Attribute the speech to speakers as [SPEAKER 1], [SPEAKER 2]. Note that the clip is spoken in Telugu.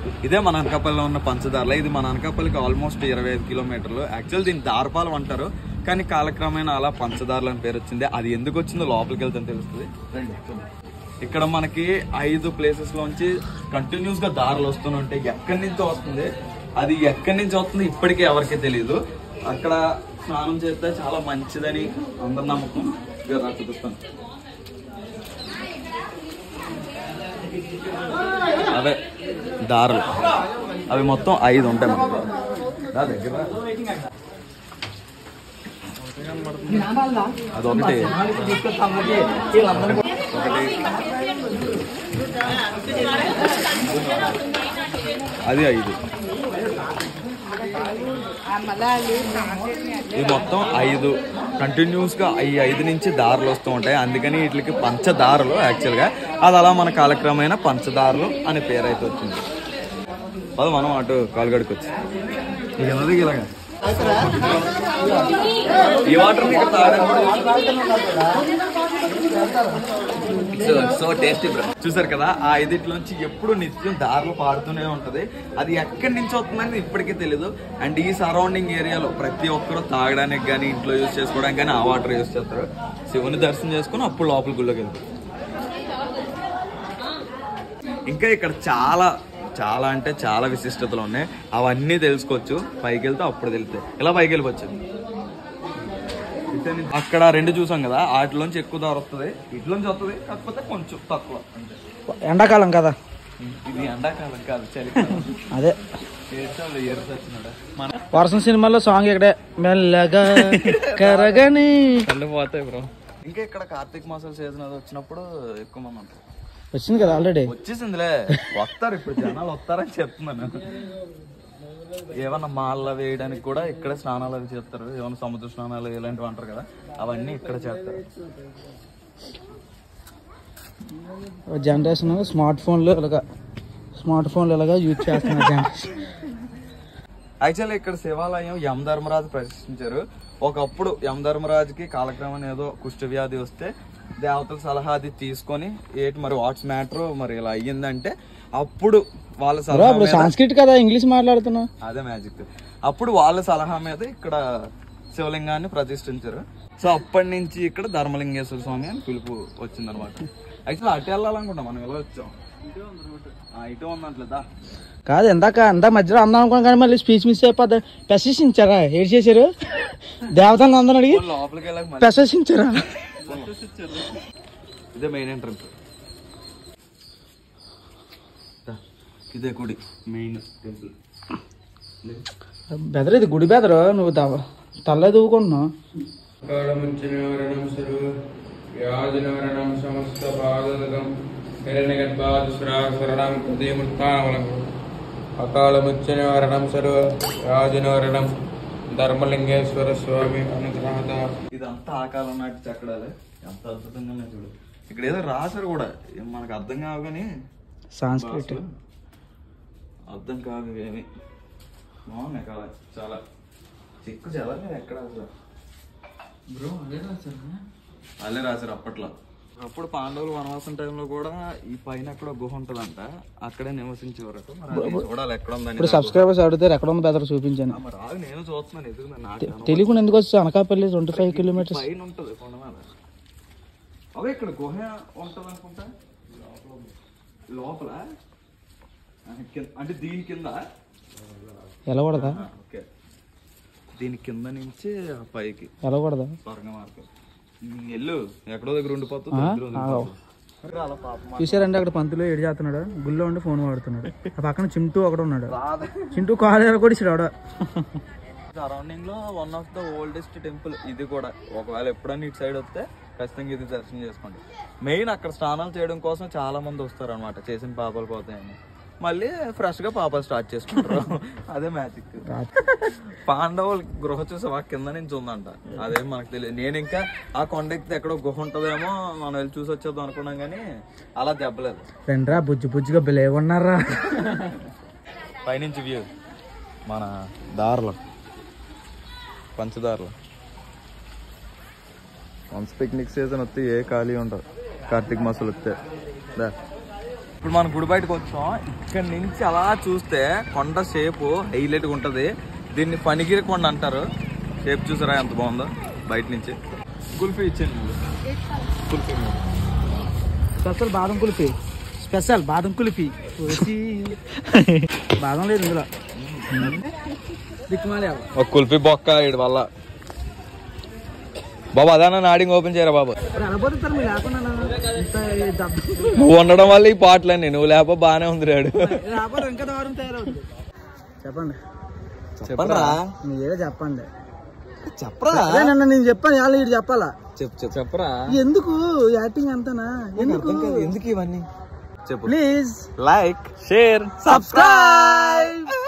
[SPEAKER 1] ఇదే మన అనకాపల్లిలో ఉన్న పంచదారల ఇది మన అనకాపల్లికి ఆల్మోస్ట్ ఇరవై ఐదు కిలోమీటర్లు యాక్చువల్ దీన్ని దారపాలం అంటారు కానీ కాలక్రమేణా అలా పంచదారలు అని పేరు వచ్చింది అది ఎందుకు వచ్చిందో లోపలికి వెళ్తే తెలుస్తుంది రండి చూద్దాం. ఇక్కడ మనకి ఐదు ప్లేసెస్ లోంచి కంటిన్యూస్ గా దారులు వస్తూనే ఉంటాయి ఎక్కడి నుంచి వస్తుంది అది ఎక్కడి నుంచి వస్తుంది ఇప్పటికీ ఎవరికీ తెలియదు అక్కడ స్నానం చేస్తే చాలా మంచిదని అందరి నమ్మకం ఇదిగో రా చూపిస్తాను అవే దారులు అవి మొత్తం ఐదు ఉంటాయి మనకు రా దగ్గర రా. అదొకటి ఒకటి అది ఐదు ఇది మొత్తం ఐదు కంటిన్యూస్ గా ఈ ఐదు నుంచి దారులు వస్తూ ఉంటాయి అందుకని వీటికి పంచదారులు యాక్చువల్ గా అది అలా మన కాలక్రమేణా పంచదారులు అనే పేరు అయితే వచ్చింది అది మనం అటు కాలుగడికి వచ్చి ఇక ఉన్నది ఇలాగా ఈ వాటర్ ఇక్కడ సో టేస్టీ బ్రో చూసారు కదా ఆ ఐదింటిలోంచి ఎప్పుడు నిత్యం దారులు పారుతూనే ఉంటది అది ఎక్కడి నుంచి వస్తుందని ఇప్పటికీ తెలియదు అండ్ ఈ సరౌండింగ్ ఏరియాలో ప్రతి ఒక్కరు తాగడానికి కానీ ఇంట్లో యూజ్ చేసుకోవడానికి కానీ ఆ వాటర్ యూజ్ చేస్తారు శివుని దర్శనం చేసుకుని అప్పుడు లోపల గుళ్ళకి వెళ్తారు ఇంకా ఇక్కడ చాలా చాలా అంటే చాలా విశిష్టతలు ఉన్నాయి అవన్నీ తెలుసుకోవచ్చు పైకి వెళ్తే అప్పుడు తెలుస్తాయి ఇలా పైకి వెళ్ళిపోవచ్చు అక్కడ రెండు చూసాం కదా వాటిలోంచి ఎక్కువ దారి వస్తుంది ఇట్లోంచి వస్తుంది కాకపోతే కొంచెం తక్కువ అంతే
[SPEAKER 2] ఎండాకాలం కదా
[SPEAKER 1] ఇది ఎండాకాలం కాదు చలికాలం
[SPEAKER 2] అదే
[SPEAKER 1] ఏడ్చాలి ఏర్స్ వచ్చినాడు మన
[SPEAKER 2] వర్షం సినిమాలో సాంగ్ ఇక్కడే మెల్లగా కరగని
[SPEAKER 1] కళ్ళు పోతాయి బ్రో ఇంకా ఇక్కడ కార్తీక మాసాల సీజన్ అది వచ్చినప్పుడు ఎక్కువ మంది ఉంటారు
[SPEAKER 2] వచ్చింది కదా ఆల్రెడీ
[SPEAKER 1] వచ్చేసిందిలే వస్తారు ఇప్పుడు జనాలు వస్తారని చెప్తున్నాను ఏమన్నా మాల వేయడానికి కూడా ఇక్కడ స్నానాలు అవి చేస్తారు ఏమన్నా సముద్ర స్నానాలు ఇలాంటివి అంటారు కదా అవన్నీ ఇక్కడ చేస్తారు
[SPEAKER 2] జనరేషన్ స్మార్ట్ ఫోన్లు ఇలాగా స్మార్ట్ ఫోన్లు ఇలాగా యూజ్ చేస్తున్నారు జనరేషన్
[SPEAKER 1] యాక్చువల్లీ ఇక్కడ శివాలయం యమధర్మరాజు ప్రతిష్ఠించారు ఒకప్పుడు యమధర్మరాజుకి కాలక్రమం ఏదో కుష్ఠ వ్యాధి వస్తే దేవతల సలహా అది తీసుకొని ఏంటి మరి వాట్స్ మ్యాటర్ మరి ఇలా అయ్యిందంటే అప్పుడు వాళ్ళ
[SPEAKER 2] బ్రో
[SPEAKER 1] సలహా
[SPEAKER 2] ఇప్పుడు
[SPEAKER 1] మీద-
[SPEAKER 2] సంస్కృత్ కదా ఇంగ్లీష్ మాట్లాడుతున్నా
[SPEAKER 1] అదే మ్యాజిక్ అప్పుడు వాళ్ళ సలహా మీద ఇక్కడ శివలింగాన్ని ప్రతిష్ఠించారు సో అప్పటి నుంచి ఇక్కడ ధర్మలింగేశ్వర స్వామి అని పిలుపు వచ్చిందనమాట యాక్చువల్లీ అటు వెళ్ళాలనుకుంటాం మనం ఎలా వచ్చాం ఆ, ఇటు ఉందంటలేదా
[SPEAKER 2] కాదు ఇందాక ఇందాక మధ్యలో అందాం అనుకున్నాం కానీ మళ్ళీ స్పీచ్ మిస్ అయిపోద్ది ప్రశంసించారా ఏడు చేశారు దేవతలను అందరూ అడిగి
[SPEAKER 1] లోపలికి వెళ్ళక మళ్ళీ
[SPEAKER 2] ప్రశంసించారా
[SPEAKER 1] ఇదే మెయిన్ ఎంట్రన్స్ ఇదే గుడి మెయిన్ టెంపుల్
[SPEAKER 2] బెదరు ఇది గుడి బెదరు నువ్వు ద- తల్ల దూకుంటున్నావు
[SPEAKER 3] కాళముంచనివారణం సర్వ వ్యాధినివారణం సమస్త పాదదం హిరణ్యగర్భాదుసురాసురణం హృదయముత్తానవలం అకాళముచ్చనివారణం సర్వ వ్యాధినివారణం ధర్మలింగేశ్వర స్వామి అనుగ్రహత
[SPEAKER 1] ఇదంతా ఆ కాలం నాటి చక్కడాలే ఎంత అద్భుతంగా ఉన్నాయి చూడు ఇక్కడ ఏదో రాశారు కూడా ఏం మనకు అర్థం కావు కానీ
[SPEAKER 2] సంస్కృత్
[SPEAKER 1] భాషలు అర్థం కాదు ఏమి బాగున్నాయి కాదు చాలా చిక్కు చదవలేదు ఎక్కడ అసలు బ్రో అదే రాశారు అల్లే రాశారు అప్పట్లో అప్పుడు పాండవులు వనవాసం టైంలో కూడా ఈ పైన ఎక్కడ గుహ ఉంటదంట అక్కడే నివసించేవారు మరి అది చూడాలి ఎక్కడ ఉందని
[SPEAKER 2] ఇప్పుడు సబ్స్క్రైబర్స్ అడుగుతారు ఎక్కడ ఉంది బెదరు చూపించాను
[SPEAKER 1] ఆ, మరి రాదు నేను చూస్తున్నాను ఎదుగు నాకు కనబడదు.
[SPEAKER 2] తెలియకుండా ఎందుకు వచ్చి అనకాపల్లి ట్వంటీ ఫైవ్ కిలోమీటర్స్
[SPEAKER 1] పైన ఉంటది కొండ మీద అవే ఇక్కడ గుహ ఉంటది అనుకుంటా లోపల ఆ, కింద- అంటే దీని కింద
[SPEAKER 2] వెళ్ళకూడదా
[SPEAKER 1] ఆ, ఓకే దీని కింద నుంచి ఆ పైకి
[SPEAKER 2] వెళ్ళకూడదా
[SPEAKER 1] స్వర్గ మార్గం ఉమ్, ఎల్లు ఎక్కడో దగ్గర ఉండిపోతుంది
[SPEAKER 2] ఆ?
[SPEAKER 1] దగ్గర ఉండిపోతుంది.
[SPEAKER 2] ఆ. చూసారంటే అక్కడ పంతులు ఏడు చేస్తున్నాడు గుళ్ళో ఉండి ఫోన్ వాడుతున్నాడు ఆ పక్కన చింటూ ఒకడు ఉన్నాడు చింటూ కాలేజీలో కూడా ఇచ్చాడు ఆవిడ
[SPEAKER 1] సరౌండింగ్ లో one of the oldest temple ఇది కూడా ఒకవేళ ఎప్పుడైనా ఇటు సైడ్ వస్తే ఖచ్చితంగా ఇది దర్శనం చేసుకోండి మెయిన్ అక్కడ స్నానాలు చేయడం కోసం చాలా మంది వస్తారు అనమాట చేసిన పాపాలు పోతాయని మళ్ళీ ఫ్రెష్ గా పాపాలు స్టార్ట్ చేసుకుంటారు అదే మ్యాజిక్ పాండవులు గృహ చూసావా కింద నుంచి ఉందంట అదేం మనకు తెలియదు నేను ఇంకా ఆ కొండ ఎక్కితే ఎక్కడో గుహ ఉంటదేమో మనం వెళ్ళి చూసి వచ్చేద్దాం అనుకున్నాం కానీ అలా దెబ్బలేదు
[SPEAKER 2] రండిరా బుజ్జి బుజ్జిగా బిలేవన్నారా
[SPEAKER 1] పైనుంచి వ్యూ మన దారిలో పంచదారలో వన్స్ పిక్నిక్ సీజన్ వస్తే ఏ ఖాళీ ఉండదు కార్తీక మాసాలు వస్తే దా. ఇప్పుడు మనం గుడి బయటకు వచ్చాం ఇక్కడ నుంచి అలా చూస్తే కొండ షేప్ హైలైట్ గా ఉంటది దీన్ని పనిగిరి కొండ అంటారు షేప్ చూసారా ఎంత బాగుందో బయట నుంచి కుల్ఫీ ఇచ్చాను కుల్ఫీ
[SPEAKER 2] స్పెషల్ బాదం కుల్ఫీ స్పెషల్ బాదం కుల్ఫీ వచ్చి బాదం లేదు ఇందులో దిక్కుమాలి
[SPEAKER 1] ఒక కుల్ఫీ బొక్క ఇటు వల్ల బాబు అదానా నాడింగ్ ఓపెన్ చేయరా బాబు
[SPEAKER 2] అనబోతున్నారు మీరు లేకుండా ఇంత డబ్బు
[SPEAKER 1] నువ్వు ఉండడం వల్ల ఈ పాటలన్నీ నువ్వు లేకపో బానే ఉంది రాడు
[SPEAKER 2] లేకపోతే ఇంకా దారుణం తయారవుతుంది చెప్పండి
[SPEAKER 1] చెప్పరా
[SPEAKER 2] మీరే చెప్పండి
[SPEAKER 1] చెప్పరా
[SPEAKER 2] అదే నన్ను నేను చెప్పాను వాళ్ళు ఇటు చెప్పాలా
[SPEAKER 1] చెప్పు చెప్పు చెప్పరా
[SPEAKER 2] ఎందుకు యాక్టింగ్ అంతనా ఎందుకు
[SPEAKER 1] ఎందుకు ఇవన్నీ చెప్పు
[SPEAKER 2] ప్లీజ్
[SPEAKER 1] లైక్ షేర్ సబ్స్క్రైబ్